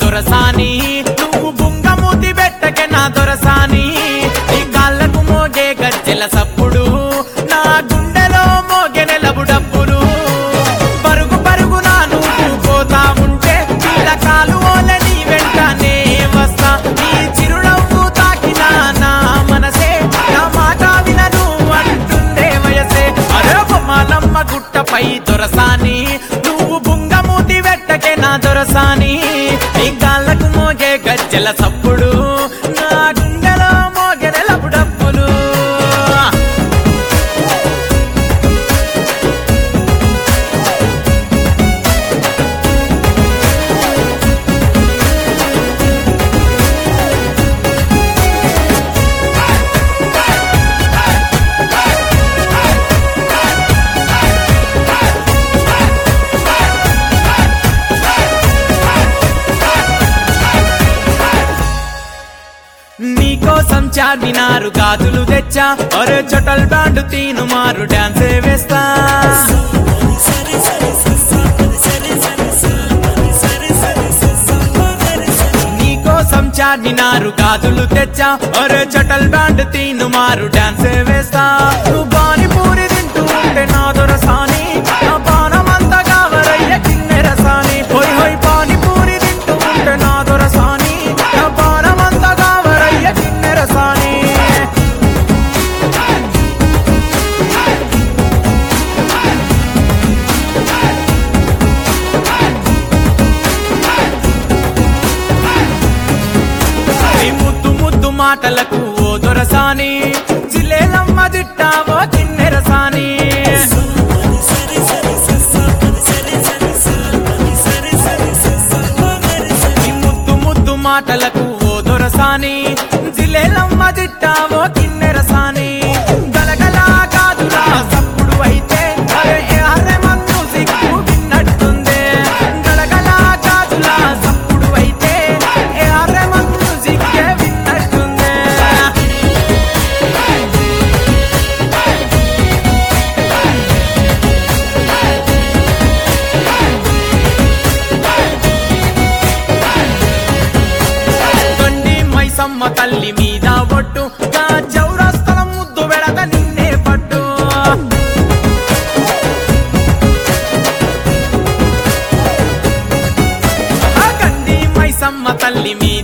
దొరసాని నువ్వు బుంగమూతి పెట్టకే నా దొరసాని నీ కాళ్ళకు మోగే గజ్జెల సప్పుడు నా గుండెలో మోగే నెలబు డప్పులు పరుగు పరుగు నా నువ్వు పోతా ఉంటే కాలు ఓల నీ వెంటనే వస్తా నీ చిరునవ్వు తాకిన నా మనసే నా మాట వినను అంటుందే వయసే అరే బొమ్మలమ్మ గుట్టపై దొరసాని నువ్వు బుంగమూతి వెట్టకే నా దొరసాని నీ గాళ్ళకు మోగే గజ్జెల సప్పుడు నా గుండెలో మోగే నెలపుడప్పులు నీకోసం చార్మినారు గాజులు తెచ్చా ఒరే చొటల్ బ్యాండ్ తీను మారు డాన్సే వేస్తా నీకోసం చార్మినారు గాజులు తెచ్చా ఒరే చొటల్ బ్యాండ్ తీను మారు డాన్సే వేస్తా నువ్వు పానీపూరి తింటూ ఉంటే నా దొరసాని నా పానమంతా కావరయ్య కిన్నెరసాని హోయ్ హోయ్ పానీపూరి తింటూ ఉంటే నా దొరసాని నా పానమంతా కావరయ్య కిన్నెరసాని నీ ముద్దు ముద్దు మాటలకు ఓ దొరసాని జిలేలమ్మ దిట్టావో కిన్నెరసాని నీ ముద్దు ముద్దు మాటలకు ఓ దొరసాని జిలేలమ్మ దిట్టావో కిన్నెరసాని గలగలా కాదురా సప్పుడు అయితే అరే అరే మన్ను సిగ్గు విన్నట్టుంది గలగలా కాదులా సప్పుడు అయితే ఏ అరే మన్ను సిగ్గే విన్నట్టుంది కొండి మైసమ్మ తల్లి మీద ఒట్టు గా చౌరస్తల ముద్దు వెడత నిన్నే పట్టు ఆ కండి మైసమ్మ తల్లి మీద